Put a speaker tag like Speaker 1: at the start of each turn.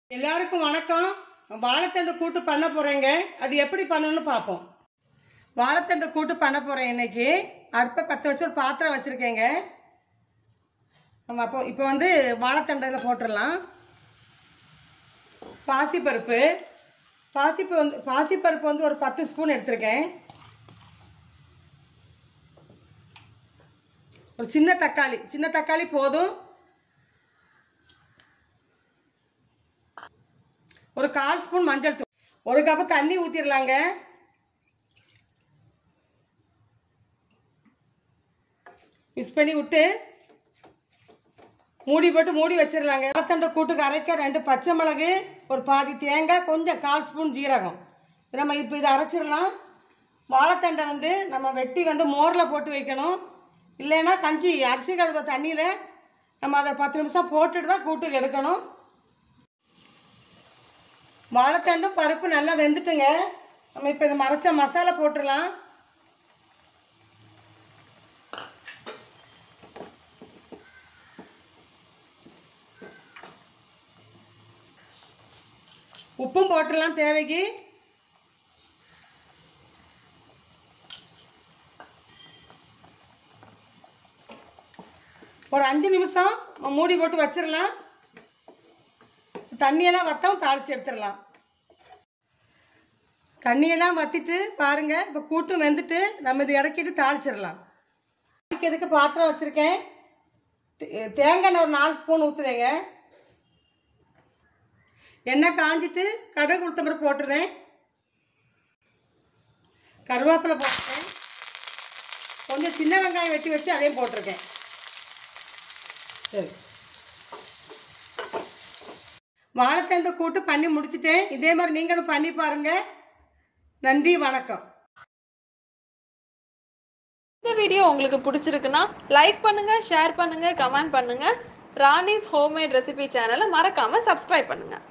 Speaker 1: எல்லாருக்கும் வணக்கம் வாழைத்தண்டு கூட்டு பண்ண போகிறேங்க அது எப்படி பண்ணணும்னு பார்ப்போம் வாழைத்தண்டு கூட்டு பண்ண போகிறேன் இன்னைக்கு அடுப்பை பற்ற வச்சு ஒரு பாத்திரம் வச்சுருக்கேங்க நம்ம அப்போ இப்போ வந்து வாழைத்தண்டை இதில் போட்டுடலாம் பாசிப்பருப்பு பாசிப்பு வந்து பாசிப்பருப்பு வந்து ஒரு பத்து ஸ்பூன் எடுத்திருக்கேன் ஒரு சின்ன தக்காளி சின்ன தக்காளி போதும் ஒரு கால் ஸ்பூன் மஞ்சள் தூள் ஒரு கப்பு தண்ணி ஊற்றிடலாங்க மிக்ஸ் பண்ணி விட்டு மூடி போட்டு மூடி வச்சிடலாங்க வாழைத்தண்டை கூட்டுக்கு அரைக்க ரெண்டு பச்சை மிளகு ஒரு பாதி தேங்காய் கொஞ்சம் கால் ஸ்பூன் ஜீரகம் இது நம்ம இப்போ இதை அரைச்சிடலாம் வாழைத்தண்டை வந்து நம்ம வெட்டி வந்து மோரில் போட்டு வைக்கணும் இல்லைன்னா கஞ்சி அரிசி கழுவ தண்ணியில் நம்ம அதை பத்து நிமிஷம் போட்டுட்டு தான் கூட்டுக்கு எடுக்கணும் வாழைத்தண்டும் பருப்பு நல்லா வெந்துட்டுங்க நம்ம இப்போ இதை மறைச்ச மசாலா போட்டுடலாம் உப்பும் போட்டுடலாம் தேவைக்கு ஒரு அஞ்சு நிமிஷம் மூடி போட்டு வச்சிடலாம் தண்ணியெல்லாம் வத்தவும் தாளித்து எடுத்துடலாம் தண்ணியெல்லாம் வற்றிட்டு பாருங்கள் இப்போ கூட்டும் வெந்துட்டு நம்ம இதை இறக்கிட்டு தாளிச்சிடலாம் தாளிக்கிறதுக்கு பாத்திரம் வச்சுருக்கேன் தே- தேங்காய் எண்ணெய் ஒரு நாலு ஸ்பூன் ஊற்றுறேங்க எண்ணெய் காஞ்சிட்டு கடுகு உளுத்தம்பருப்பு போட்டுறேன் கருவேப்பிலை போட்டுருக்கேன் கொஞ்சம் சின்ன வெங்காயம் வெட்டி வச்சு அதையும் போட்டிருக்கேன் சரி வாழைத்தண்டு கூட்டு பண்ணி முடிச்சிட்டேன் இதே மாதிரி நீங்களும் பண்ணி பாருங்க நன்றி வணக்கம்
Speaker 2: இந்த வீடியோ உங்களுக்கு பிடிச்சிருக்குன்னா லைக் பண்ணுங்க ஷேர் பண்ணுங்க கமெண்ட் பண்ணுங்க ராணிஸ் ஹோம்மேட் ரெசிபி சேனலை மறக்காம சப்ஸ்கிரைப் பண்ணுங்க